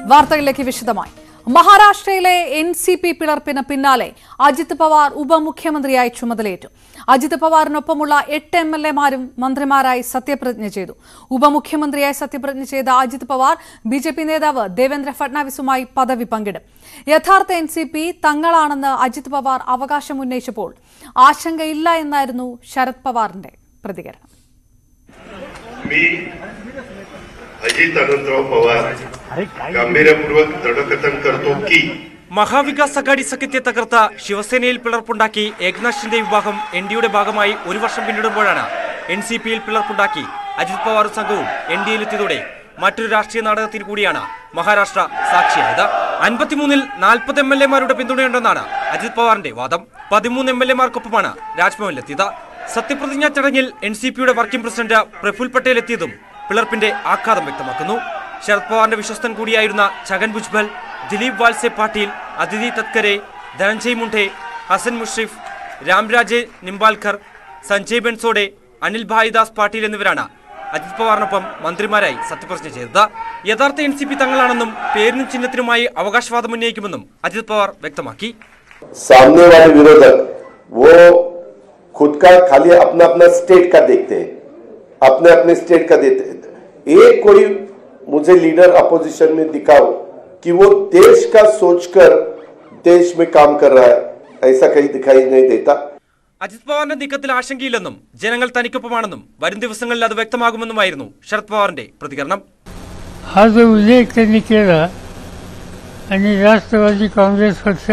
വാർത്തകളിലേക്ക് വിശദമായി മഹാരാഷ്ട്രയിലെ എൻ സി പി പിളർപ്പിന് പിന്നാലെ അജിത് പവാർ ഉപമുഖ്യമന്ത്രിയായി ചുമതലയേറ്റു അജിത് പവാറിനൊപ്പമുള്ള എട്ട് എം എൽ എമാരും മന്ത്രിമാരായി സത്യപ്രതിജ്ഞ ചെയ്തു ഉപമുഖ്യമന്ത്രിയായി സത്യപ്രതിജ്ഞ ചെയ്ത Ajit Pawar B J P നേതാവ് ദേവേന്ദ്ര ഫട്നാവിസുമായി പദവി പങ്കിടും യഥാർത്ഥ എൻ സി പി തങ്ങളാണെന്ന് അജിത് പവാർ അവകാശമുന്നയിച്ചപ്പോൾ ആശങ്കയില്ല എന്നായിരുന്നു ശരത് പവാറിന്റെ പ്രതികരണം मी अजित अनंतराव पवार गांभीर्यपूर्वक दृढकथन करतो की മഹാവികാസ് അഘാടി സഖ്യത്തെ തകർത്ത ശിവസേനയിൽ പിളർപ്പുണ്ടാക്കി ഏക്നാഥ് ഷിൻഡെ വിഭാഗം എൻ ഡിയുടെ ഭാഗമായി ഒരു വർഷം പിന്നിടുമ്പോഴാണ് എൻ സി പിയിൽ പിളർപ്പുണ്ടാക്കി അജിത് പവാറും സംഘവും എൻ ഡിയിലെത്തിയതോടെ മറ്റൊരു രാഷ്ട്രീയ നാടകത്തിന് കൂടിയാണ് മഹാരാഷ്ട്ര സാക്ഷിയായത് അൻപത്തിമൂന്നിൽ നാൽപ്പത് എം എൽ എമാരുടെ പിന്തുണയുണ്ടെന്നാണ് അജിത് പവാറിന്റെ വാദം പതിമൂന്ന് എം എൽ എമാർക്കൊപ്പമാണ് രാജ്ഭവനിലെത്തിയത് സത്യപ്രതിജ്ഞാ ചടങ്ങിൽ എൻ സി പിയുടെ വർക്കിംഗ് പ്രസിഡന്റ് പ്രഫുൽ പട്ടേൽ എത്തിയതും പിളർപ്പിന്റെ ആഘാതം വ്യക്തമാക്കുന്നു ശരത് പവാറിന്റെ വിശ്വസ്തൻ കൂടിയായിരുന്ന ഛഗൻ ഭുജ്ബൽ ദിലീപ് വാൽസെ പാട്ടീൽ അതിഥി തത്കരെ ധനഞ്ജയ് മുണ്ടെ ഹസൻ മുഷ്രിഫ് രാംരാജെ നിംബാൽക്കർ സഞ്ജയ് ബെൻസോഡെ അനിൽ ഭായിദാസ് പാട്ടീൽ എന്നിവരാണ് അജിത് പവാറിനൊപ്പം മന്ത്രിമാരായി സത്യപ്രതിജ്ഞ ചെയ്തത് യഥാർത്ഥ എൻ സി പി തങ്ങളാണെന്നും പേരിനും ചിഹ്നത്തിനുമായി അവകാശവാദം ഉന്നയിക്കുമെന്നും അജിത് പവാർ വ്യക്തമാക്കി सामने वाले विरोधक वो खुद का खाली अपना अपना स्टेट का देखते हैं अपने अपने स्टेट का देते हैं एक कोई मुझे लीडर अपोजिशन में दिखाओ कि वो देश का सोचकर देश में काम कर रहा है ऐसा कहीं दिखाई नहीं देता അജിത് പവാറിന്റെ നീക്കത്തിൽ ആശങ്കയില്ലെന്നും ജനങ്ങൾ തനിക്കൊപ്പമാണെന്നും വരും ദിവസങ്ങളിൽ അത് വ്യക്തമാകുമെന്നുമായിരുന്നു ശരത് പവാറിന്റെ പ്രതികരണം हा जो उल्लेख त्यांनी केला आणि राष्ट्रवादी काँग्रेस पक्ष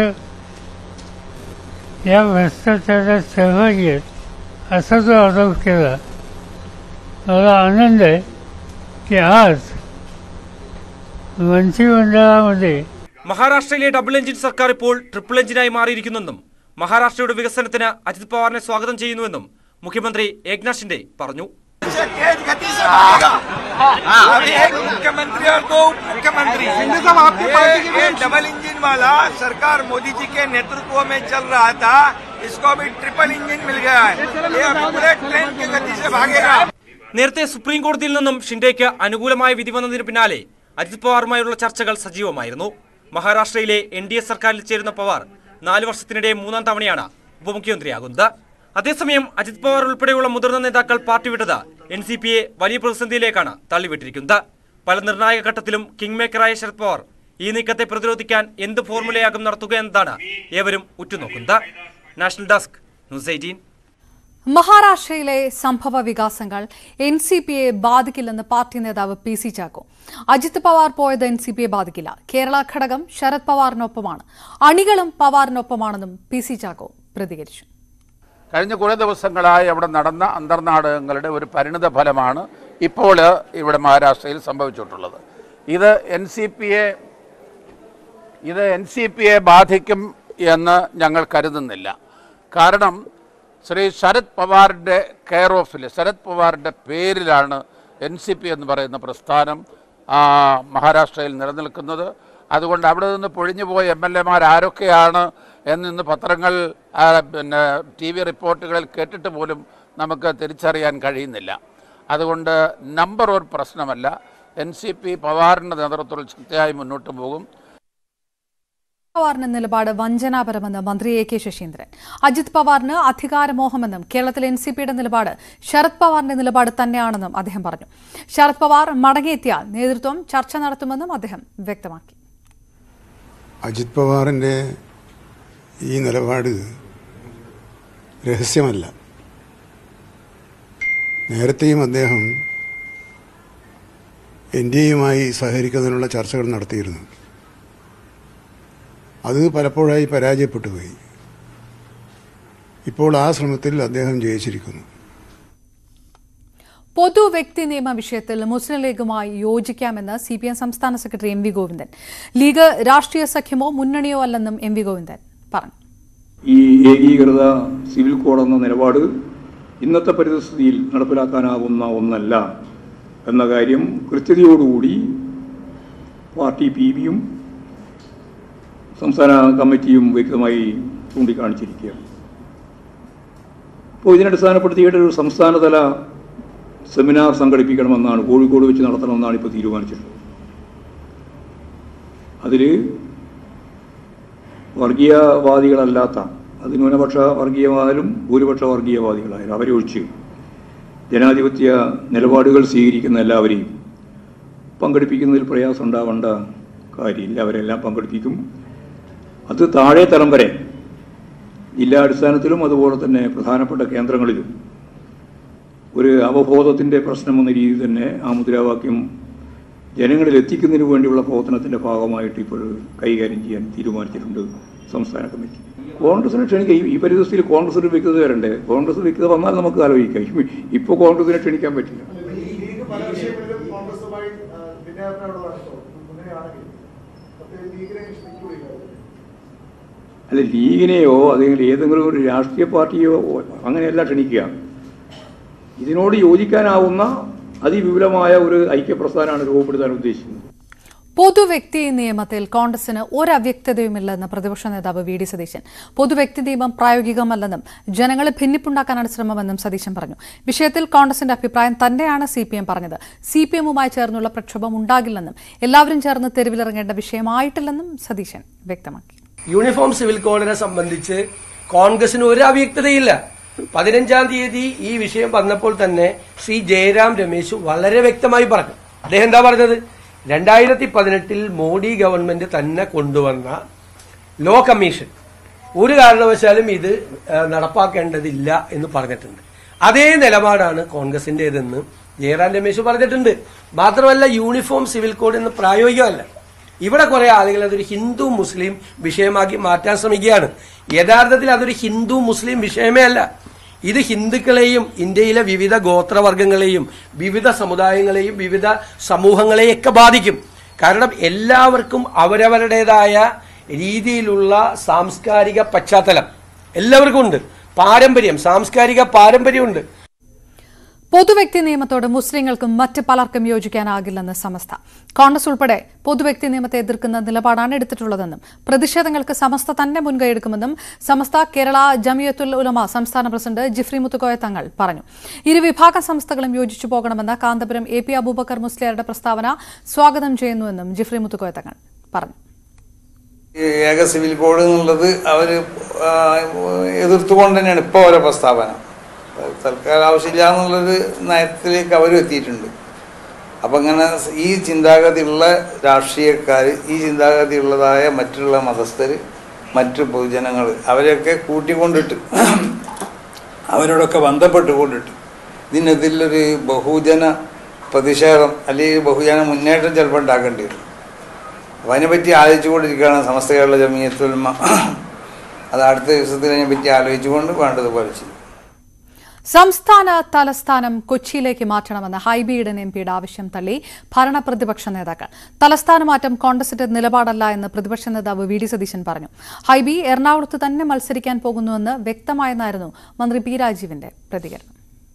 या भ्रष्टाचारात सहभागी आहेत असा जो आरोप केला मला आनंद आहे की आज मंत्रिमंडळामध्ये മഹാരാഷ്ട്രയിലെ ഡബിൾ എഞ്ചിൻ സർക്കാർ ഇപ്പോൾ ട്രിപ്പിൾ എഞ്ചിനായി മാറിയിരിക്കുന്നെന്നും മഹാരാഷ്ട്രയുടെ വികസനത്തിന് അജിത് പവാറിനെ സ്വാഗതം ചെയ്യുന്നുവെന്നും മുഖ്യമന്ത്രി ഏക്നാഥ് ഷിൻഡെ പറഞ്ഞു तेज गति से भागेगा अभी एक मुख्यमंत्री और दो उप मुख्यमंत्री ये- ये डबल इंजन वाला सरकार मोदी जी के नेतृत्व में चल रहा था इसको अभी ट्रिपल इंजन मिल गया है ये अभी बुलेट ट्रेन की गति से भागेगा നേരത്തെ സുപ്രീം കോടതിയിൽ നിന്നും ഷിൻഡെയ്ക്ക് അനുകൂലമായ വിധി വന്നതിന് പിന്നാലെ അജിത് പവാറുമായുള്ള ചർച്ചകൾ സജീവമായിരുന്നു മഹാരാഷ്ട്രയിലെ എൻ ഡി എ സർക്കാരിൽ ചേരുന്ന പവാർ നാല് വർഷത്തിനിടെ മൂന്നാം തവണയാണ് ഉപമുഖ്യമന്ത്രിയാകുന്നത് അതേസമയം അജിത് പവാർ ഉൾപ്പെടെയുള്ള മുതിർന്ന നേതാക്കൾ പാർട്ടി വിട്ടത് എൻ സി പിയെ വലിയ പ്രതിസന്ധിയിലേക്കാണ് തള്ളിവിട്ടിരിക്കുന്നത് പല നിർണായക ഘട്ടത്തിലും കിങ് മേക്കറായ ശരത് പവാർ ഈ നീക്കത്തെ പ്രതിരോധിക്കാൻ എന്ത് ഫോർമുലയാകും നടത്തുക എന്നതാണ് ഏവരും ഉറ്റുനോക്കുന്നത് നാഷണൽ ഡെസ്ക് ന്യൂസ് എയ്റ്റീൻ മഹാരാഷ്ട്രയിലെ സംഭവ വികാസങ്ങൾ എൻ സി പിയെ ബാധിക്കില്ലെന്ന് പാർട്ടി നേതാവ് പി സി ചാക്കോ അജിത് പവാർ പോയത് എൻ സി പിയെ ബാധിക്കില്ല കേരള ഘടകം ശരത് പവാറിനൊപ്പമാണ് അണികളും പവാറിനൊപ്പമാണെന്നും പി സി ചാക്കോ പ്രതികരിച്ചു കഴിഞ്ഞ കുറേ ദിവസങ്ങളായി അവിടെ നടന്ന അന്തർനാടകങ്ങളുടെ ഒരു പരിണിത ഫലമാണ് ഇപ്പോൾ ഇവിടെ മഹാരാഷ്ട്രയിൽ സംഭവിച്ചിട്ടുള്ളത് ഇത് എൻ സി പിയെ ഇത് എൻ സി പിയെ ബാധിക്കും എന്ന് ഞങ്ങൾ കരുതുന്നില്ല കാരണം ശ്രീ ശരത് പവാറിൻ്റെ കെയർ ഓഫിൽ ശരത് പവാറിൻ്റെ പേരിലാണ് എൻ സി പി എന്ന് പറയുന്ന പ്രസ്ഥാനം ആ, മഹാരാഷ്ട്രയിൽ നിലനിൽക്കുന്നത് അതുകൊണ്ട് അവിടെ നിന്ന് പൊഴിഞ്ഞുപോയ എം എൽ എമാർ ആരൊക്കെയാണ് എന്നിന്ന് പത്രങ്ങൾ ആ, പിന്നെ ടി വി റിപ്പോർട്ടുകളിൽ കേട്ടിട്ട് പോലും നമുക്ക് തിരിച്ചറിയാൻ കഴിയുന്നില്ല അതുകൊണ്ട് നമ്പർ ഒരു പ്രശ്നമല്ല എൻ സി പി പവാറിൻ്റെ നേതൃത്വത്തിൽ ശക്തിയായി മുന്നോട്ട് പോകും പവാറിന്റെ നിലപാട് വഞ്ചനാപരമെന്ന് മന്ത്രി എ കെ ശശീന്ദ്രൻ അജിത് പവാറിന് അധികാരമോഹമെന്നും കേരളത്തിലെ എൻ സി പിയുടെ നിലപാട് ശരത് പവാറിന്റെ നിലപാട് തന്നെയാണെന്നും അദ്ദേഹം പറഞ്ഞു ശരത് പവാർ മടങ്ങിയെത്തിയാൽ നേതൃത്വം ചർച്ച നടത്തുമെന്നും അദ്ദേഹം വ്യക്തമാക്കി അജിത് പവാറിൻ്റെ ഈ നിലപാട് രഹസ്യമല്ല നേരത്തെയും അദ്ദേഹം എൻ ഡി എയുമായി സഹകരിക്കുന്നതിനുള്ള ചർച്ചകൾ നടത്തിയിരുന്നു അത് പലപ്പോഴായി പരാജയപ്പെട്ടു പോയി ഇപ്പോൾ ആ ശ്രമത്തിൽ അദ്ദേഹം ജയിച്ചിരിക്കുന്നു പൊതു വ്യക്തി നിയമ വിഷയത്തിൽ മുസ്ലിം ലീഗുമായി യോജിക്കാമെന്ന് സി പി എം സംസ്ഥാന secretary M V Govindan league രാഷ്ട്രീയ സഖ്യമോ മുന്നണിയോ അല്ലെന്നും എം വി ഗോവിന്ദൻ പറഞ്ഞു ഈ ഏകീകൃത സിവിൽ കോഡ് എന്ന നിലപാട് ഇന്നത്തെ പരിസ്ഥിതിയിൽ നടപ്പിലാക്കാനാകുന്ന ഒന്നല്ല എന്ന കാര്യം കൃത്യതയോടുകൂടി പാർട്ടി പി ബിയും സംസ്ഥാന കമ്മിറ്റിയും വ്യക്തമായി ചൂണ്ടിക്കാണിച്ചിരിക്കുകയാണ് അപ്പോൾ ഇതിനടിസ്ഥാനപ്പെടുത്തിയിട്ട് ഒരു സംസ്ഥാനതല സെമിനാർ സംഘടിപ്പിക്കണമെന്നാണ് കോഴിക്കോട് വെച്ച് നടത്തണമെന്നാണ് ഇപ്പോൾ തീരുമാനിച്ചിട്ടുള്ളത് അതിൽ വർഗീയവാദികളല്ലാത്ത അത് ന്യൂനപക്ഷ വർഗീയവാദികളും ഭൂരിപക്ഷ വർഗീയവാദികളായാലും അവരെ ഒഴിച്ച് ജനാധിപത്യ നിലപാടുകൾ സ്വീകരിക്കുന്ന എല്ലാവരെയും പങ്കെടുപ്പിക്കുന്നതിൽ പ്രയാസം ഉണ്ടാവേണ്ട കാര്യമില്ല അവരെല്ലാം പങ്കെടുപ്പിക്കും അത് താഴെ തലം വരെ ജില്ലാ അടിസ്ഥാനത്തിലും അതുപോലെ തന്നെ പ്രധാനപ്പെട്ട കേന്ദ്രങ്ങളിലും ഒരു അവബോധത്തിൻ്റെ പ്രശ്നം എന്ന രീതിയിൽ തന്നെ ആ മുദ്രാവാക്യം ജനങ്ങളിൽ എത്തിക്കുന്നതിന് വേണ്ടിയുള്ള പ്രവർത്തനത്തിൻ്റെ ഭാഗമായിട്ട് ഇപ്പോൾ കൈകാര്യം ചെയ്യാൻ തീരുമാനിച്ചിട്ടുണ്ട് സംസ്ഥാന കമ്മിറ്റി കോൺഗ്രസിനെ ക്ഷണിക്കുക ഈ- ഈ പരിസ്ഥിതിയിൽ കോൺഗ്രസ് ഒരു വ്യക്തത വരണ്ടേ കോൺഗ്രസ് വ്യക്തത വന്നാൽ നമുക്ക് ആലോചിക്കാം ഇപ്പോൾ കോൺഗ്രസിനെ ക്ഷണിക്കാൻ പറ്റില്ല ലീഗ് പല വിഷയങ്ങളിലും കോൺഗ്രസുമായി ഭിന്നാഭിപ്രായമുള്ളതാണല്ലോ അങ്ങനെയാണെങ്കിൽ അപ്പോൾ ലീഗിനെ ക്ഷണിക്കൂടില്ല അല്ല ലീഗിനെയോ അല്ലെങ്കിൽ ഏതെങ്കിലും ഒരു രാഷ്ട്രീയ പാർട്ടിയോ അങ്ങനെയല്ല ക്ഷണിക്കുക ഇതിനോട് യോജിക്കാനാവുന്ന അതിവിപുലമായ ഒരു ഐക്യപ്രസ്ഥാനമാണ് രൂപപ്പെടുത്താൻ ഉദ്ദേശിക്കുന്നത് പൊതുവ്യക്തി നിയമത്തിൽ കോൺഗ്രസിന് ഒരു അവ്യക്തതയുമില്ലെന്ന് പ്രതിപക്ഷ നേതാവ് വി ഡി സതീശൻ പൊതുവ്യക്തി നിയമം പ്രായോഗികമല്ലെന്നും ജനങ്ങളെ ഭിന്നിപ്പുണ്ടാക്കാനാണ് ശ്രമമെന്നും സതീശൻ പറഞ്ഞു വിഷയത്തിൽ കോൺഗ്രസിന്റെ അഭിപ്രായം തന്നെയാണ് സി പി എം പറഞ്ഞത് സി പി എമ്മുമായി ചേർന്നുള്ള പ്രക്ഷോഭം ഉണ്ടാകില്ലെന്നും എല്ലാവരും ചേർന്ന് തെരുവിലിറങ്ങേണ്ട വിഷയമായിട്ടില്ലെന്നും സതീശൻ വ്യക്തമാക്കി യൂണിഫോം സിവിൽ കോഡിനെ സംബന്ധിച്ച് കോൺഗ്രസിന് ഒരു അവ്യക്തതയില്ല പതിനഞ്ചാം തീയതി ഈ വിഷയം വന്നപ്പോൾ തന്നെ ശ്രീ ജയരാം രമേശ് വളരെ വ്യക്തമായി പറഞ്ഞു അദ്ദേഹം എന്താ പറഞ്ഞത് രണ്ടായിരത്തി പതിനെട്ടിൽ മോഡി ഗവൺമെന്റ് തന്നെ കൊണ്ടുവന്ന ലോ കമ്മീഷൻ ഒരു കാരണവശാലും ഇത് ആ, നടപ്പാക്കേണ്ടതില്ല എന്ന് പറഞ്ഞിട്ടുണ്ട് അതേ നിലപാടാണ് കോൺഗ്രസിന്റേതെന്ന് ജയറാം രമേശ് പറഞ്ഞിട്ടുണ്ട് മാത്രമല്ല യൂണിഫോം സിവിൽ കോഡ് എന്ന് പ്രായോഗികമല്ല ഇവിടെ കുറെ ആളുകൾ അതൊരു ഹിന്ദു മുസ്ലിം വിഷയമാക്കി മാറ്റാൻ ശ്രമിക്കുകയാണ് യഥാർത്ഥത്തിൽ അതൊരു ഹിന്ദു മുസ്ലിം വിഷയമേ അല്ല ഇത് ഹിന്ദുക്കളെയും ഇന്ത്യയിലെ വിവിധ ഗോത്രവർഗങ്ങളെയും വിവിധ സമുദായങ്ങളെയും വിവിധ സമൂഹങ്ങളെയൊക്കെ ബാധിക്കും കാരണം എല്ലാവർക്കും അവരവരുടേതായ രീതിയിലുള്ള സാംസ്കാരിക പശ്ചാത്തലം എല്ലാവർക്കും ഉണ്ട് പാരമ്പര്യം സാംസ്കാരിക പാരമ്പര്യമുണ്ട് പൊതുവ്യക്തി നിയമത്തോട് മുസ്ലിങ്ങൾക്കും മറ്റ് പലർക്കും യോജിക്കാനാകില്ലെന്ന് സമസ്ത കോൺഗ്രസ് ഉൾപ്പെടെ പൊതുവ്യക്തി നിയമത്തെ എതിർക്കുന്ന നിലപാടാണ് എടുത്തിട്ടുള്ളതെന്നും പ്രതിഷേധങ്ങൾക്ക് സമസ്ത തന്നെ മുൻകൈയെടുക്കുമെന്നും സമസ്ത കേരള ജമിയത്തുൽ ഉലമ സംസ്ഥാന പ്രസിഡന്റ് ജിഫ്രി മുത്തുക്കോയ തങ്ങൾ പറഞ്ഞു ഇരുവിഭാഗ സംസ്ഥകളും യോജിച്ചു പോകണമെന്ന കാന്തപുരം എ പി അബൂബക്കർ മുസ്ലിയാരുടെ പ്രസ്താവന സ്വാഗതം ചെയ്യുന്നുവെന്നും ജിഫ്രി മുത്തുക്കോയ തങ്ങൾ പറഞ്ഞു ഈ ഏക സിവിൽ കോഡ് എന്നുള്ളത് അവർ എതിർത്തുകൊണ്ട് തന്നെയാണ് ഇപ്പോൾ അവരെ പ്രസ്താവന തൽക്കാലം ആവശ്യമില്ല എന്നുള്ളൊരു നയത്തിലേക്ക് അവരും എത്തിയിട്ടുണ്ട് അപ്പം അങ്ങനെ ഈ ചിന്താഗതിയുള്ള രാഷ്ട്രീയക്കാർ ഈ ചിന്താഗതിയുള്ളതായ മറ്റുള്ള മതസ്ഥർ മറ്റു പൊതുജനങ്ങൾ അവരെയൊക്കെ കൂട്ടിക്കൊണ്ടിട്ട് അവരോടൊക്കെ ബന്ധപ്പെട്ടുകൊണ്ടിട്ട് ഇതിനെതിലൊരു ബഹുജന പ്രതിഷേധം അല്ലെങ്കിൽ ബഹുജന മുന്നേറ്റം ചിലപ്പോൾ ഉണ്ടാക്കേണ്ടി വരും അപ്പം അതിനെപ്പറ്റി ആലോചിച്ചുകൊണ്ടിരിക്കുകയാണ് സമസ്ത കേരള ജമീയത്തുൽമ അത് അടുത്ത ദിവസത്തിൽ അതിനെപ്പറ്റി ആലോചിച്ചുകൊണ്ട് വേണ്ടതുപോലെ ചെയ്യും സംസ്ഥാന തലസ്ഥാനം കൊച്ചിയിലേക്ക് മാറ്റണമെന്ന ഹൈബി ഈഡൻ എം പിയുടെ ആവശ്യം തള്ളി ഭരണ പ്രതിപക്ഷ നേതാക്കൾ തലസ്ഥാന മാറ്റം കോൺഗ്രസിന്റെ നിലപാടല്ല എന്ന് പ്രതിപക്ഷ നേതാവ് വി ഡി സതീശൻ പറഞ്ഞു ഹൈബി എറണാകുളത്ത് തന്നെ മത്സരിക്കാൻ പോകുന്നുവെന്ന് വ്യക്തമായെന്നായിരുന്നു മന്ത്രി പി രാജീവിന്റെ പ്രതികരണം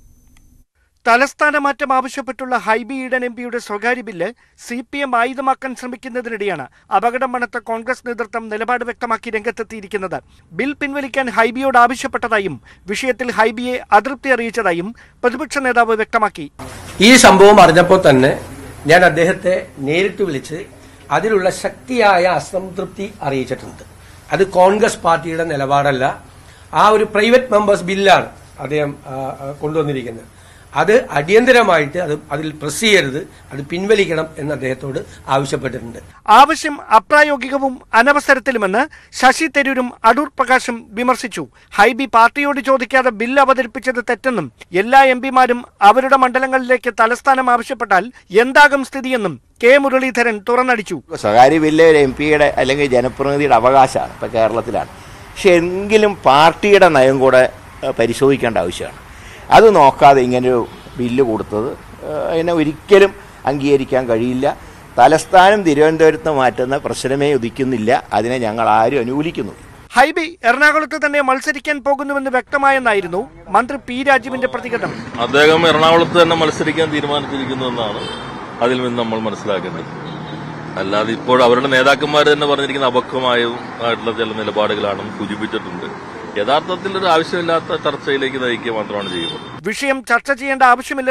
തലസ്ഥാന മാറ്റം ആവശ്യപ്പെട്ടുള്ള ഹൈബി ഈഡൻ എം പിയുടെ സ്വകാര്യ ബില്ല് സി പി എം ആയുധമാക്കാൻ ശ്രമിക്കുന്നതിനിടെയാണ് അപകടം മണത്ത കോൺഗ്രസ് നേതൃത്വം നിലപാട് വ്യക്തമാക്കി രംഗത്തെത്തിയിരിക്കുന്നത് ബിൽ പിൻവലിക്കാൻ ഹൈബിയോട് ആവശ്യപ്പെട്ടതായും വിഷയത്തിൽ ഹൈബിയെ അതൃപ്തി അറിയിച്ചതായും പ്രതിപക്ഷ നേതാവ് വ്യക്തമാക്കി ഈ സംഭവം അറിഞ്ഞപ്പോൾ തന്നെ ഞാൻ അദ്ദേഹത്തെ നേരിട്ട് വിളിച്ച് അതിലുള്ള ശക്തിയായ അസംതൃപ്തി അറിയിച്ചിട്ടുണ്ട് അത് കോൺഗ്രസ് പാർട്ടിയുടെ നിലപാടല്ല ആ ഒരു പ്രൈവറ്റ് മെമ്പേഴ്സ് ബില്ലാണ് അദ്ദേഹം ആ, ആ, കൊണ്ടുവന്നിരിക്കുന്നത് അത് അടിയന്തരമായിട്ട് അത് അതിൽ പ്രസ് ചെയ്യരുത് അത് പിൻവലിക്കണം എന്ന് അദ്ദേഹത്തോട് ആവശ്യപ്പെട്ടിട്ടുണ്ട് ആവശ്യം അപ്രായോഗികവും അനവസരത്തിലുമെന്ന് ശശി തരൂരും അടൂർ പ്രകാശും വിമർശിച്ചു ഹൈബി പാർട്ടിയോട് ചോദിക്കാതെ ബില്ല് അവതരിപ്പിച്ചത് തെറ്റെന്നും എല്ലാ എം പിമാരും അവരുടെ മണ്ഡലങ്ങളിലേക്ക് തലസ്ഥാനം ആവശ്യപ്പെട്ടാൽ എന്താകും സ്ഥിതിയെന്നും കെ മുരളീധരൻ തുറന്നടിച്ചു സ്വകാര്യ ബില്ല് ഒരു എം പിയുടെ അല്ലെങ്കിൽ ജനപ്രതിനിധിയുടെ അവകാശമാണ് ഇപ്പോൾ കേരളത്തിലാണ് പക്ഷെ എങ്കിലും പാർട്ടിയുടെ നയം കൂടെ ഏഹ്, പരിശോധിക്കേണ്ട ആവശ്യമാണ് അത് നോക്കാതെ ഇങ്ങനൊരു ബില്ല് കൊടുത്തത് ഏഹ്, അതിനെ ഒരിക്കലും അംഗീകരിക്കാൻ കഴിയില്ല തലസ്ഥാനം തിരുവനന്തപുരത്ത് മാറ്റുന്ന പ്രശ്നമേ ഉദിക്കുന്നില്ല അതിനെ ഞങ്ങൾ ആരും അനുകൂലിക്കുന്നു ഹൈബി എറണാകുളത്ത് തന്നെ മത്സരിക്കാൻ പോകുന്നുവെന്ന് വ്യക്തമായെന്നായിരുന്നു മന്ത്രി പി രാജീവിന്റെ പ്രതികരണം അദ്ദേഹം എറണാകുളത്ത് തന്നെ മത്സരിക്കാൻ തീരുമാനിച്ചിരിക്കുന്നതെന്നാണ് അതിൽ നിന്ന് നമ്മൾ മനസ്സിലാക്കേണ്ടത് അല്ലാതെ ഇപ്പോൾ അവരുടെ നേതാക്കന്മാർ തന്നെ പറഞ്ഞിരിക്കുന്ന അപക്വമായും ആയിട്ടുള്ള ചില നിലപാടുകളാണെന്ന് സൂചിപ്പിച്ചിട്ടുണ്ട് യഥാർത്ഥത്തിൽ ഒരു ആവശ്യമില്ലാത്ത ചർച്ചയിലേക്ക് നയിക്കുക മാത്രമാണ് ചെയ്യുന്നത് വിഷയം ചർച്ച ചെയ്യേണ്ട ആവശ്യമില്ലെന്നും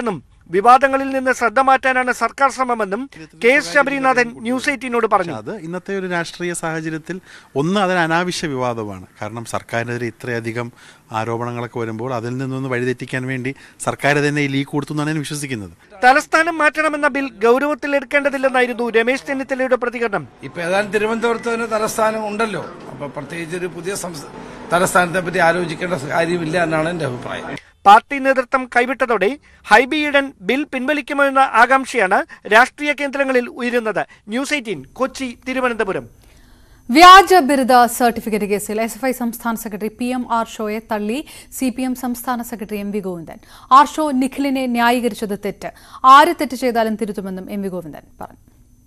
വിവാദങ്ങളിൽ നിന്ന് ശ്രദ്ധ മാറ്റാനാണ് സർക്കാർ ശ്രമമെന്നും കെ എസ് ശബരിനാഥൻ ന്യൂസ് എയ്റ്റീനോട് പറഞ്ഞു അത് ഇന്നത്തെ ഒരു രാഷ്ട്രീയ സാഹചര്യത്തിൽ ഒന്ന് അതിന് അനാവശ്യ വിവാദമാണ് കാരണം സർക്കാരിനെതിരെ ഇത്രയധികം ആരോപണങ്ങളൊക്കെ വരുമ്പോൾ അതിൽ നിന്നൊന്ന് വഴിതെറ്റിക്കാൻ വേണ്ടി സർക്കാർ തന്നെ ഈ ലീക്ക് കൊടുത്തു എന്നാണ് ഞാൻ വിശ്വസിക്കുന്നത് തലസ്ഥാനം മാറ്റണമെന്ന ബിൽ ഗൗരവത്തിൽ എടുക്കേണ്ടതില്ലെന്നായിരുന്നു രമേശ് ചെന്നിത്തലയുടെ പ്രതികരണം ഇപ്പൊ ഏതായാലും തിരുവനന്തപുരത്ത് തന്നെ തലസ്ഥാനം ഉണ്ടല്ലോ അപ്പൊ പ്രത്യേകിച്ച് ഒരു പുതിയ സംസ്ഥ- തലസ്ഥാനത്തെ പറ്റി ആലോചിക്കേണ്ട കാര്യമില്ല എന്നാണ് എന്റെ അഭിപ്രായം പാർട്ടി നേതൃത്വം കൈവിട്ടതോടെ ഹൈബി ഈഡൻ ബിൽ പിൻവലിക്കുമോ എന്ന ആകാംക്ഷയാണ് രാഷ്ട്രീയ കേന്ദ്രങ്ങളിൽ ഉയരുന്നത് ന്യൂസ് എയ്റ്റീൻ കൊച്ചി തിരുവനന്തപുരം വ്യാജ ബിരുദ സർട്ടിഫിക്കറ്റ് കേസിൽ എസ് എഫ് ഐ സംസ്ഥാന സെക്രട്ടറി പി എം ആർ ഷോയെ തള്ളി സി പി എം സംസ്ഥാന secretary M V Govindan Arsho നിഖിലിനെ ന്യായീകരിച്ചത് തെറ്റ് ആര് തെറ്റ് ചെയ്താലും തിരുത്തുമെന്നും എം വി ഗോവിന്ദൻ പറഞ്ഞു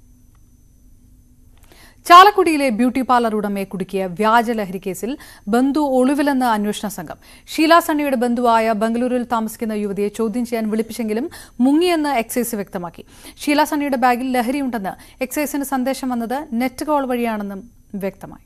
ചാലക്കുടിയിലെ ബ്യൂട്ടി പാർലർ ഉടമയെ കുടുക്കിയ വ്യാജ ലഹരി കേസിൽ ബന്ധു ഒളിവിലെന്ന് അന്വേഷണ സംഘം ഷീല സണ്ണിയുടെ ബന്ധുവായ ബംഗളൂരുവിൽ താമസിക്കുന്ന യുവതിയെ ചോദ്യം ചെയ്യാൻ വിളിപ്പിച്ചെങ്കിലും മുങ്ങിയെന്ന് എക്സൈസ് വ്യക്തമാക്കി ഷീല സണ്ണിയുടെ ബാഗിൽ ലഹരിയുണ്ടെന്ന് എക്സൈസിന് സന്ദേശം വന്നത് നെറ്റ് കോൾ വഴിയാണെന്നും വ്യക്തമായി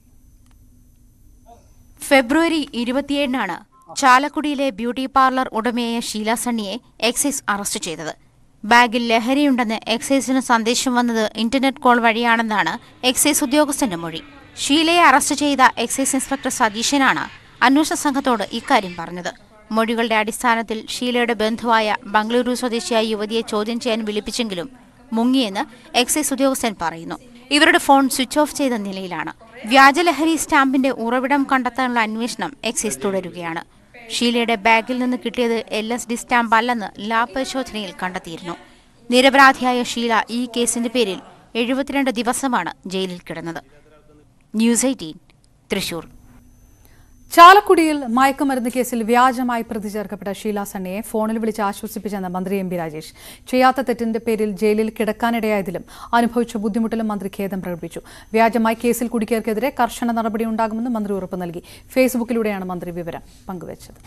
ഫെബ്രുവരി ഇരുപത്തിയേഴിനാണ് ചാലക്കുടിയിലെ ബ്യൂട്ടി പാർലർ ഉടമയായ ഷീല സണ്ണിയെ എക്സൈസ് അറസ്റ്റ് ചെയ്തത് ബാഗിൽ ലഹരിയുണ്ടെന്ന് എക്സൈസിന് സന്ദേശം വന്നത് ഇന്റർനെറ്റ് കോൾ വഴിയാണെന്നാണ് എക്സൈസ് ഉദ്യോഗസ്ഥന്റെ മൊഴി ഷീലയെ അറസ്റ്റ് ചെയ്ത എക്സൈസ് ഇൻസ്പെക്ടർ സതീശനാണ് അന്വേഷണ സംഘത്തോട് ഇക്കാര്യം പറഞ്ഞത് മൊഴികളുടെ അടിസ്ഥാനത്തിൽ ഷീലയുടെ ബന്ധുവായ ബംഗളൂരു സ്വദേശിയായ യുവതിയെ ചോദ്യം ചെയ്യാൻ വിളിപ്പിച്ചെങ്കിലും മുങ്ങിയെന്ന് എക്സൈസ് ഉദ്യോഗസ്ഥൻ പറയുന്നു ഇവരുടെ ഫോൺ സ്വിച്ച് ഓഫ് ചെയ്ത നിലയിലാണ് വ്യാജലഹരി സ്റ്റാമ്പിന്റെ ഉറവിടം കണ്ടെത്താനുള്ള അന്വേഷണം എക്സൈസ് തുടരുകയാണ് ഷീലയുടെ ബാഗിൽ നിന്ന് കിട്ടിയത് എൽ എസ് ഡി സ്റ്റാമ്പ് അല്ലെന്ന് ലാബ് പരിശോധനയിൽ കണ്ടെത്തിയിരുന്നു നിരപരാധിയായ ഷീല ഈ കേസിന്റെ പേരിൽ എഴുപത്തിരണ്ട് ദിവസമാണ് ജയിലിൽ കിടന്നത് ന്യൂസ് എയ്റ്റീൻ തൃശൂർ ചാലക്കുടിയിൽ മയക്കുമരുന്ന് കേസിൽ വ്യാജമായി പ്രതി ചേർക്കപ്പെട്ട ഷീല സണ്ണിയെ ഫോണിൽ വിളിച്ച് ആശ്വസിപ്പിച്ചെന്ന് മന്ത്രി എം പി രാജേഷ് ചെയ്യാത്ത തെറ്റിന്റെ പേരിൽ ജയിലിൽ കിടക്കാനിടയായതിലും അനുഭവിച്ച ബുദ്ധിമുട്ടിലും മന്ത്രി ഖേദം പ്രകടിപ്പിച്ചു വ്യാജമായി കേസിൽ കുടിക്കേർക്കെതിരെ കർശന നടപടി ഉണ്ടാകുമെന്ന് മന്ത്രി ഉറപ്പ് നൽകി ഫേസ്ബുക്കിലൂടെയാണ് മന്ത്രി വിവരം പങ്കുവച്ചത്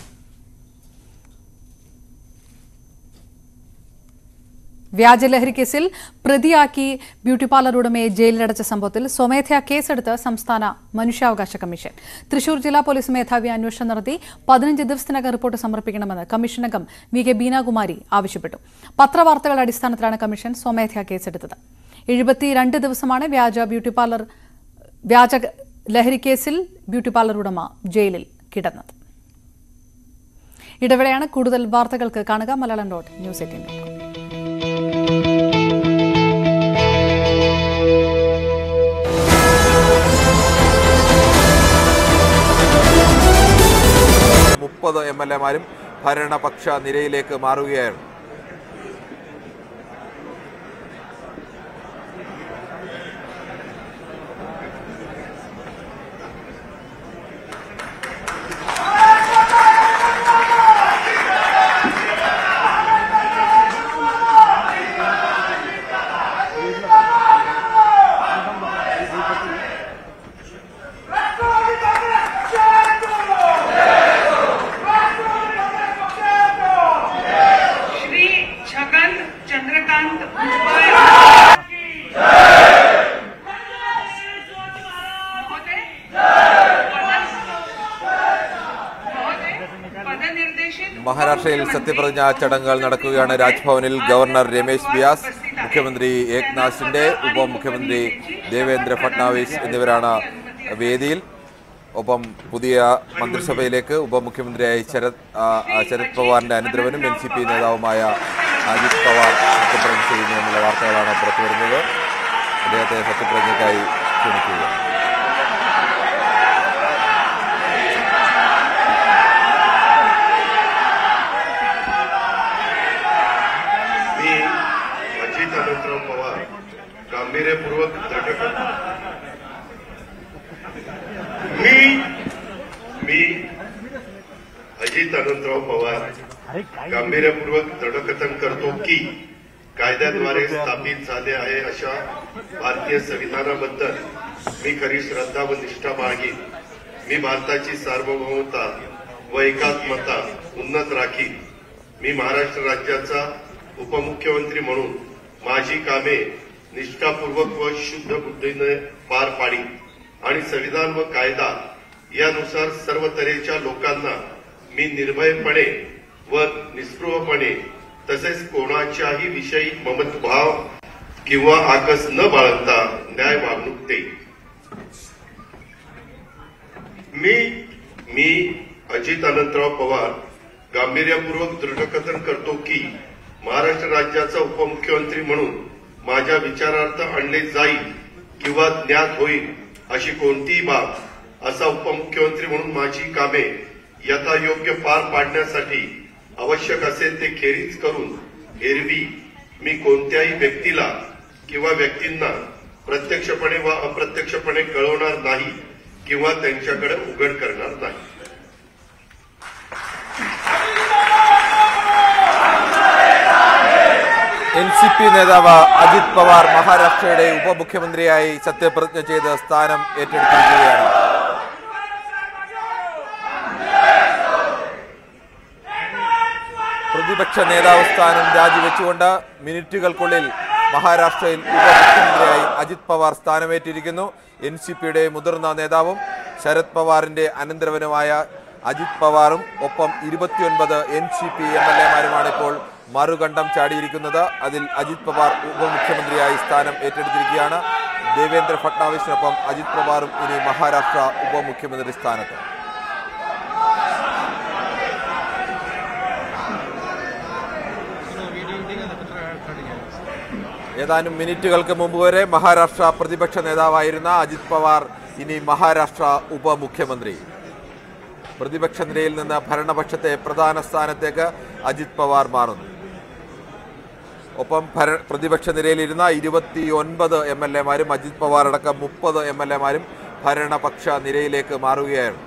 വ്യാജലഹരി കേസിൽ പ്രതിയാക്കി ബ്യൂട്ടി പാർലർ ഉടമയെ ജയിലിലടച്ച സംഭവത്തിൽ സ്വമേധയാ കേസെടുത്ത് സംസ്ഥാന മനുഷ്യാവകാശ കമ്മീഷൻ തൃശൂർ ജില്ലാ പോലീസ് മേധാവി അന്വേഷണം നടത്തി പതിനഞ്ച് ദിവസത്തിനകം റിപ്പോർട്ട് സമർപ്പിക്കണമെന്ന് കമ്മീഷനംഗം വി കെ ബീനാകുമാരി ആവശ്യപ്പെട്ടു പത്രവാർത്തകളുടെ അടിസ്ഥാനത്തിലാണ് കമ്മീഷൻ സ്വമേധയാ കേസെടുത്തത് എഴുപത്തിരണ്ട് ദിവസമാണ് വ്യാജ ബ്യൂട്ടി പാർലർ വ്യാജ ലഹരി കേസിൽ ബ്യൂട്ടി പാർലർ ഉടമ ജയിലിൽ കിടന്നത് ഇടവേളയാണ് കൂടുതൽ വാർത്തകൾക്ക് കാണുക Malayalam dot news eighteen dot com മുപ്പത് എം എൽ എമാരും ഭരണപക്ഷ നിരയിലേക്ക് മാറുകയാണ് श्री छगन चंद्रकांत भुजबळ पदनिर्देशित മഹാരാഷ്ട്രയിൽ സത്യപ്രതിജ്ഞാ ചടങ്ങുകൾ നടക്കുകയാണ് രാജ്ഭവനിൽ ഗവർണർ രമേശ് ബിയാസ് മുഖ്യമന്ത്രി ഏക്നാഥ് ഷിൻഡെ ഉപമുഖ്യമന്ത്രി ദേവേന്ദ്ര ഫട്നാവിസ് എന്നിവരാണ് വേദിയിൽ ഒപ്പം പുതിയ മന്ത്രിസഭയിലേക്ക് ഉപമുഖ്യമന്ത്രിയായി ശരത് ആ, ആ, ശരത് പവാറിന്റെ അനന്തരവനും എൻ സി പി നേതാവുമായ അജിത് പവാർ സത്യപ്രതിജ്ഞ ചെയ്യുന്നു എന്നുള്ള വാർത്തകളാണ് പുറത്തുവരുന്നത് അദ്ദേഹത്തെ സത്യപ്രതിജ്ഞയ്ക്കായി ക്ഷണിക്കുകയാണ് मी अजित अनंतराव पवार गांभीर्यपूर्वक दृढ मी मी अजित अनंतराव पवार गांभीर्यपूर्वक दृढकथन करतो की कायद्याद्वारे स्थापित झाले आहे अशा भारतीय संविधानाबद्दल मी खरी श्रद्धा व निष्ठा बाळगीन मी भारताची सार्वभौमता व एकात्मता उन्नत राखीन मी महाराष्ट्र राज्याचा उपमुख्यमंत्री म्हणून माझी कामे निष्ठापूर्वक व शुद्ध बुद्धीने पार पाडी आणि संविधान व कायदा यानुसार सर्व तऱ्हेच्या लोकांना मी निर्भयपणे व निस्पृहपणे तसेच कोणाच्याही विषयी ममतभाव किंवा आकस न बाळगता न्याय वागणूक देईल मी मी अजित अनंतराव पवार गांभीर्यपूर्वक दृढकथन करतो की महाराष्ट्र राज्याचा उपमुख्यमंत्री म्हणून माझ्या विचारार्थ आणले जाईल किंवा ज्ञात होईल अशी कोणतीही बाब असा उपमुख्यमंत्री म्हणून माझी कामे यथायोग्य पार पाडण्यासाठी आवश्यक असेल ते खेरीज करून एरवी मी कोणत्याही व्यक्तीला किंवा व्यक्तींना प्रत्यक्षपणे वा अप्रत्यक्षपणे कळवणार नाही किंवा त्यांच्याकडे उघड करणार नाही എൻ സി പി നേതാവ് അജിത് പവാർ മഹാരാഷ്ട്രയുടെ ഉപമുഖ്യമന്ത്രിയായി സത്യപ്രതിജ്ഞ ചെയ്ത് സ്ഥാനം ഏറ്റെടുത്തിരിക്കുകയാണ് പ്രതിപക്ഷ നേതാവ് സ്ഥാനം രാജിവെച്ചുകൊണ്ട് മിനിറ്റുകൾക്കുള്ളിൽ മഹാരാഷ്ട്രയിൽ ഉപമുഖ്യമന്ത്രിയായി അജിത് പവാർ സ്ഥാനമേറ്റിരിക്കുന്നു എൻ സി പിയുടെ മുതിർന്ന നേതാവും ശരത് പവാറിന്റെ അനന്തരവനുമായ അജിത് പവാറും ഒപ്പം ഇരുപത്തിയൊൻപത് N C P M L എമാരുമാണ് ഇപ്പോൾ മറുകണ്ഠം ചാടിയിരിക്കുന്നത് അതിൽ അജിത് പവാർ ഉപമുഖ്യമന്ത്രിയായി സ്ഥാനം ഏറ്റെടുത്തിരിക്കുകയാണ് ദേവേന്ദ്ര ഫട്നാവിസിനൊപ്പം അജിത് പവാറും ഇനി മഹാരാഷ്ട്ര ഉപമുഖ്യമന്ത്രി സ്ഥാനത്ത് ഏതാനും മിനിറ്റുകൾക്ക് മുമ്പ് വരെ മഹാരാഷ്ട്ര പ്രതിപക്ഷ നേതാവായിരുന്ന അജിത് പവാർ ഇനി മഹാരാഷ്ട്ര ഉപമുഖ്യമന്ത്രി പ്രതിപക്ഷ നിരയിൽ നിന്ന് ഭരണപക്ഷത്തെ പ്രധാന സ്ഥാനത്തേക്ക് അജിത് പവാർ മാറുന്നു ഒപ്പം ഭര പ്രതിപക്ഷ നിരയിലിരുന്ന ഇരുപത്തി ഒൻപത് എം എൽ എമാരും അജിത് പവാർ അടക്കം മുപ്പത് എം എൽ എമാരും ഭരണപക്ഷ നിരയിലേക്ക് മാറുകയായിരുന്നു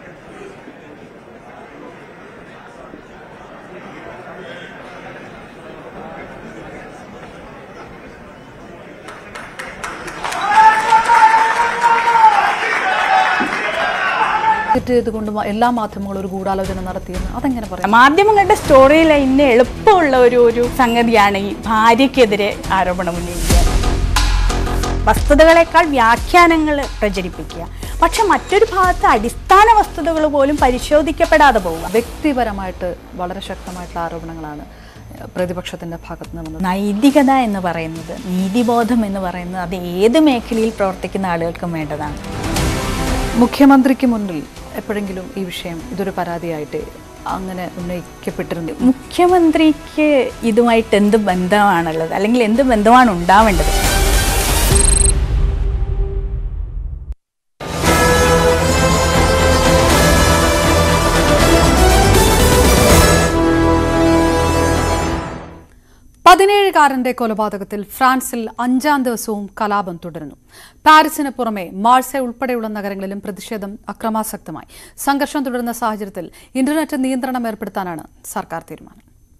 ചെയ്തുകൊണ്ട് എല്ലാ മാധ്യമങ്ങളും ഒരു ഗൂഢാലോചന നടത്തിയെന്ന് അതെങ്ങനെ പറയാം മാധ്യമങ്ങളുടെ സ്റ്റോറി ലൈനിന് എളുപ്പമുള്ള ഒരു ഒരു സംഗതിയാണ് ഈ ഭാര്യയ്ക്കെതിരെ ആരോപണം ഉന്നയിക്കുക വസ്തുതകളെക്കാൾ വ്യാഖ്യാനങ്ങൾ പ്രചരിപ്പിക്കുക പക്ഷെ മറ്റൊരു ഭാഗത്ത് അടിസ്ഥാന വസ്തുതകൾ പോലും പരിശോധിക്കപ്പെടാതെ പോവുക വ്യക്തിപരമായിട്ട് വളരെ ശക്തമായിട്ടുള്ള ആരോപണങ്ങളാണ് പ്രതിപക്ഷത്തിന്റെ ഭാഗത്ത് നിന്ന് വന്നത് നൈതികത എന്ന് പറയുന്നത് നീതിബോധം എന്ന് പറയുന്നത് അത് ഏത് മേഖലയിൽ പ്രവർത്തിക്കുന്ന ആളുകൾക്കും വേണ്ടതാണ് മുഖ്യമന്ത്രിക്ക് മുന്നിൽ എപ്പോഴെങ്കിലും ഈ വിഷയം ഇതൊരു പരാതിയായിട്ട് അങ്ങനെ ഉന്നയിക്കപ്പെട്ടിരുന്നു മുഖ്യമന്ത്രിക്ക് ഇതുമായിട്ട് എന്ത് ബന്ധമാണുള്ളത് അല്ലെങ്കിൽ എന്ത് ബന്ധമാണ് ഉണ്ടാവേണ്ടത് പതിനേഴുകാരന്റെ കൊലപാതകത്തിൽ ഫ്രാൻസിൽ അഞ്ചാം ദിവസവും കലാപം തുടരുന്നു പാരീസിന് പുറമെ മാഴ്സെ ഉൾപ്പെടെയുള്ള നഗരങ്ങളിലും പ്രതിഷേധം അക്രമാസക്തമായി സംഘർഷം തുടരുന്ന സാഹചര്യത്തിൽ ഇന്റർനെറ്റ് നിയന്ത്രണം ഏർപ്പെടുത്താനാണ് സർക്കാർ തീരുമാനം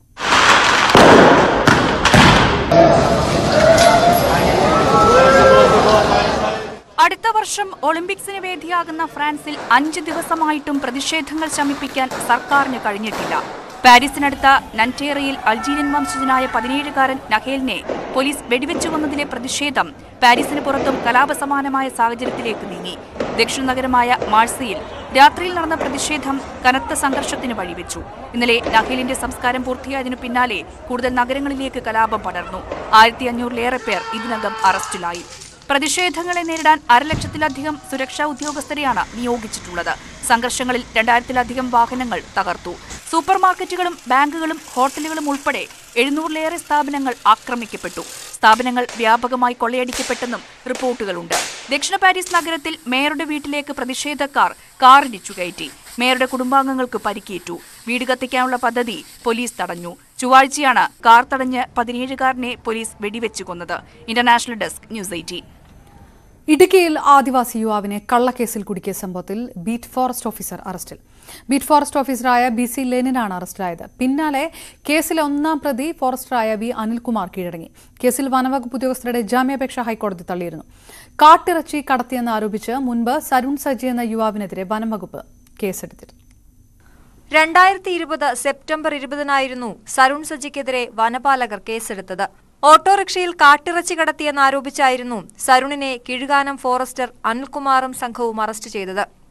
അടുത്ത വർഷം ഒളിമ്പിക്സിന് വേദിയാകുന്ന ഫ്രാൻസിൽ അഞ്ച് ദിവസമായിട്ടും പ്രതിഷേധങ്ങൾ ശമിപ്പിക്കാൻ സർക്കാരിന് കഴിഞ്ഞിട്ടില്ല പാരീസിനടുത്ത നൻറ്റേറയിൽ അൾജീരിയൻ വംശജനായ പതിനേഴുകാരൻ നഹേലിനെ പോലീസ് വെടിവെച്ചു കൊന്നതിലെ പ്രതിഷേധം പാരീസിന് പുറത്തും കലാപസമാനമായ സാഹചര്യത്തിലേക്ക് നീങ്ങി ദക്ഷിണ നഗരമായ മാഴ്സയിൽ രാത്രിയിൽ നടന്ന പ്രതിഷേധം കനത്ത സംഘർഷത്തിന് വഴിവെച്ചു ഇന്നലെ നഹേലിന്റെ സംസ്കാരം പൂർത്തിയായതിനു പിന്നാലെ കൂടുതൽ നഗരങ്ങളിലേക്ക് കലാപം പടർന്നു ആയിരത്തി അഞ്ഞൂറിലേറെ പേർ ഇതിനകം അറസ്റ്റിലായി പ്രതിഷേധങ്ങളെ നേരിടാൻ അരലക്ഷത്തിലധികം സുരക്ഷാ ഉദ്യോഗസ്ഥരെയാണ് നിയോഗിച്ചിട്ടുള്ളത് സംഘർഷങ്ങളിൽ രണ്ടായിരത്തിലധികം വാഹനങ്ങൾ തകർത്തു സൂപ്പർ മാർക്കറ്റുകളും ബാങ്കുകളും ഹോട്ടലുകളും ഉൾപ്പെടെ എഴുന്നൂറിലേറെ സ്ഥാപനങ്ങൾ ആക്രമിക്കപ്പെട്ടു സ്ഥാപനങ്ങൾ വ്യാപകമായി കൊള്ളയടിക്കപ്പെട്ടെന്നും റിപ്പോർട്ടുകളുണ്ട് ദക്ഷിണ പാരീസ് നഗരത്തിൽ മേയറുടെ വീട്ടിലേക്ക് പ്രതിഷേധക്കാർ കാറിടിച്ചു കയറ്റി മേയറുടെ കുടുംബാംഗങ്ങൾക്ക് പരിക്കേറ്റു വീട് കത്തിക്കാനുള്ള പദ്ധതി പോലീസ് തടഞ്ഞു ചൊവ്വാഴ്ചയാണ് കാർ തടഞ്ഞ് പതിനേഴുകാരനെ പോലീസ് വെടിവെച്ചു കൊന്നത് ഇന്റർനാഷണൽ ഡെസ്ക് ന്യൂസ് എയ്റ്റീൻ ഇടുക്കിയിൽ ആദിവാസി യുവാവിനെ കള്ളക്കേസിൽ കുടുക്കിയ സംഭവത്തിൽ ബീറ്റ് ഫോറസ്റ്റ് ഓഫീസർ അറസ്റ്റിൽ ബീറ്റ് ഫോറസ്റ്റ് ഓഫീസറായ ബി സി ലേനിനാണ് അറസ്റ്റിലായത് പിന്നാലെ കേസിലെ ഒന്നാം പ്രതി ഫോറസ്റ്ററായ വി അനിൽകുമാർ കീഴടങ്ങി കേസിൽ വനവകുപ്പ് ഉദ്യോഗസ്ഥരുടെ ജാമ്യാപേക്ഷ ഹൈക്കോടതി തള്ളിയിരുന്നു കാട്ടിറച്ചി കടത്തിയെന്ന് ആരോപിച്ച് മുൻപ് സരുൺ സജി എന്ന യുവാവിനെതിരെ വനംവകുപ്പ് കേസെടുത്തിരുന്നു രണ്ടായിരത്തി ഇരുപത് സെപ്റ്റംബർ ഇരുപതിനായിരുന്നു സരുൺ സജിക്കെതിരെ വനപാലകർ കേസെടുത്തത് ഓട്ടോറിക്ഷയിൽ കാട്ടിറച്ചി കടത്തിയെന്നാരോപിച്ചായിരുന്നു സരുണിനെ കിഴുകാനം ഫോറസ്റ്റർ അനിൽകുമാറും സംഘവും അറസ്റ്റ് ചെയ്തത്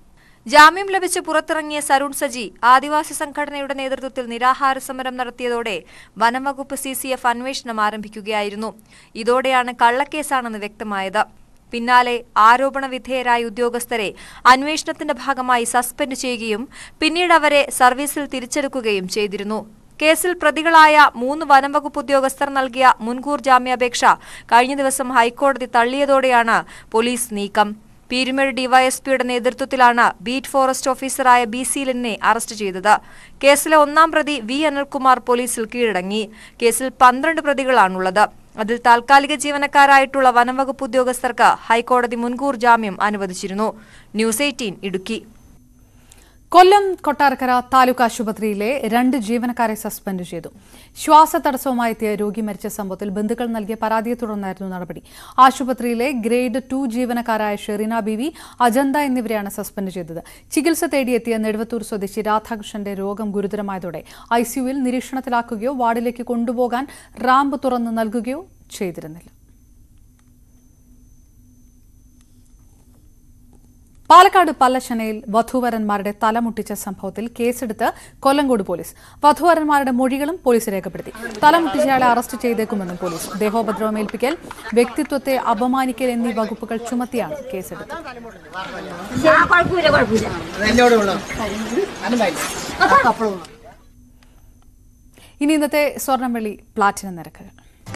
ജാമ്യം ലഭിച്ച് പുറത്തിറങ്ങിയ സരുൺ സജി ആദിവാസി സംഘടനയുടെ നേതൃത്വത്തിൽ നിരാഹാര സമരം നടത്തിയതോടെ വനംവകുപ്പ് സി സി എഫ് അന്വേഷണം ആരംഭിക്കുകയായിരുന്നു ഇതോടെയാണ് കള്ളക്കേസാണെന്ന് വ്യക്തമായത് പിന്നാലെ ആരോപണ വിധേയരായ ഉദ്യോഗസ്ഥരെ അന്വേഷണത്തിന്റെ ഭാഗമായി സസ്പെൻഡ് ചെയ്യുകയും പിന്നീട് അവരെ സർവീസിൽ തിരിച്ചെടുക്കുകയും ചെയ്തിരുന്നു കേസിൽ പ്രതികളായ മൂന്ന് വനംവകുപ്പ് ഉദ്യോഗസ്ഥർ നൽകിയ മുൻകൂർ ജാമ്യാപേക്ഷ കഴിഞ്ഞ ദിവസം ഹൈക്കോടതി തള്ളിയതോടെയാണ് പോലീസ് നീക്കം പീരുമേട് ഡിവൈഎസ്പിയുടെ നേതൃത്വത്തിലാണ് ബീറ്റ് ഫോറസ്റ്റ് ഓഫീസറായ ബി സീലിനെ അറസ്റ്റ് ചെയ്തത് കേസിലെ ഒന്നാം പ്രതി വി അനിൽകുമാർ പോലീസിൽ കീഴടങ്ങി കേസിൽ പന്ത്രണ്ട് പ്രതികളാണുള്ളത് അതിൽ താൽക്കാലിക ജീവനക്കാരായിട്ടുള്ള വനംവകുപ്പ് ഉദ്യോഗസ്ഥർക്ക് ഹൈക്കോടതി മുൻകൂർ ജാമ്യം അനുവദിച്ചിരുന്നു ന്യൂസ് എയ്റ്റീൻ ഇടുക്കി കൊല്ലം കൊട്ടാരക്കര താലൂക്ക് ആശുപത്രിയിലെ രണ്ട് ജീവനക്കാരെ സസ്പെൻഡ് ചെയ്തു ശ്വാസതടസ്സവുമായി എത്തിയ രോഗി മരിച്ച സംഭവത്തിൽ ബന്ധുക്കൾ നൽകിയ പരാതിയെ തുടർന്നായിരുന്നു നടപടി ആശുപത്രിയിലെ ഗ്രേഡ് ടു ജീവനക്കാരായ ഷെറീന ബിവി അജന്ത എന്നിവരെയാണ് സസ്പെൻഡ് ചെയ്തത് ചികിത്സ തേടിയെത്തിയ നെടുവത്തൂർ സ്വദേശി രാധാകൃഷ്ണന്റെ രോഗം ഗുരുതരമായതോടെ ഐസിയുവിൽ നിരീക്ഷണത്തിലാക്കുകയോ വാർഡിലേക്ക് കൊണ്ടുപോകാൻ റാമ്പ് തുറന്നു നൽകുകയോ ചെയ്തിരുന്നില്ല പാലക്കാട് പല്ലശനയിൽ വധൂവരന്മാരുടെ തലമുട്ടിച്ച സംഭവത്തിൽ കേസെടുത്ത് കൊല്ലങ്കോട് പോലീസ് വധൂവരന്മാരുടെ മൊഴികളും പോലീസ് രേഖപ്പെടുത്തി തലമുട്ടിച്ചയാളെ അറസ്റ്റ് ചെയ്തേക്കുമെന്നും പോലീസ് ദേഹോപദ്രവം ഏൽപ്പിക്കൽ വ്യക്തിത്വത്തെ അപമാനിക്കൽ എന്നീ വകുപ്പുകൾ ചുമത്തിയാണ് കേസെടുത്തത് ഇനി ഇന്നത്തെ സ്വർണം വെള്ളി പ്ലാറ്റിനം നിരക്കുകൾ